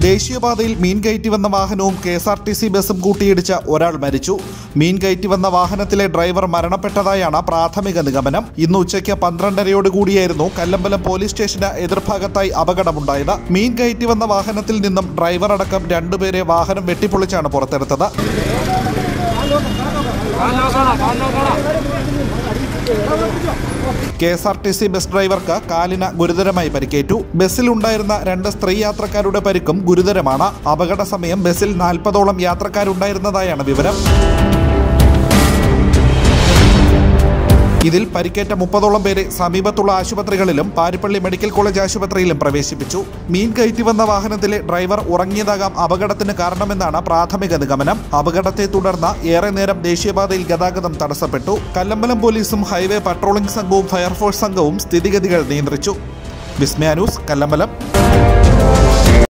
ദേശീയപാതയിൽ മീൻ കയറ്റി വന്ന വാഹനവും K S R T C ബസും കൂട്ടിയിടിച്ച ഒരാൾ മരിച്ചു മീൻ കയറ്റി വന്ന വാഹനത്തിലെ ഡ്രൈവർ മരണപ്പെട്ടതായാണ് പ്രാഥമിക നിഗമനം ഇന്ന് ഉച്ചയ്ക്ക് പന്ത്രണ്ടരയോടുകൂടിയായിരുന്നു കല്ലമ്പലം പോലീസ് സ്റ്റേഷന് എതിർഭാഗത്തായി അപകടമുണ്ടായത് മീൻ കയറ്റി വന്ന വാഹനത്തിൽ നിന്നും ഡ്രൈവർ അടക്കം രണ്ടുപേരെ വാഹനം വെട്ടിപ്പൊളിച്ചാണ് പുറത്തെടുത്തത് K S R T C bus ഡ്രൈവർക്ക് കാലിന് ഗുരുതരമായി പരിക്കേറ്റു ബസ്സിലുണ്ടായിരുന്ന രണ്ട് സ്ത്രീ യാത്രക്കാരുടെ പരിക്കും ഗുരുതരമാണ് അപകട സമയം ബസ്സിൽ നാൽപ്പതോളം യാത്രക്കാരുണ്ടായിരുന്നതായാണ് വിവരം ഇതിൽ പരിക്കേറ്റ മുപ്പതോളം പേരെ സമീപത്തുള്ള ആശുപത്രികളിലും പാരിപ്പള്ളി മെഡിക്കൽ കോളേജ് ആശുപത്രിയിലും പ്രവേശിപ്പിച്ചു മീൻ കയറ്റി വന്ന വാഹനത്തിലെ ഡ്രൈവർ ഉറങ്ങിയതാകാം അപകടത്തിന് കാരണമെന്നാണ് പ്രാഥമിക നിഗമനം അപകടത്തെ തുടർന്ന് ഏറെ നേരം ദേശീയപാതയിൽ ഗതാഗതം തടസ്സപ്പെട്ടു കല്ലമ്പലം പോലീസും ഹൈവേ പട്രോളിംഗ് സംഘവും ഫയർഫോഴ്സ് സംഘവും സ്ഥിതിഗതികൾ നിയന്ത്രിച്ചു വിസ്മയ ന്യൂസ് കല്ലമ്പലം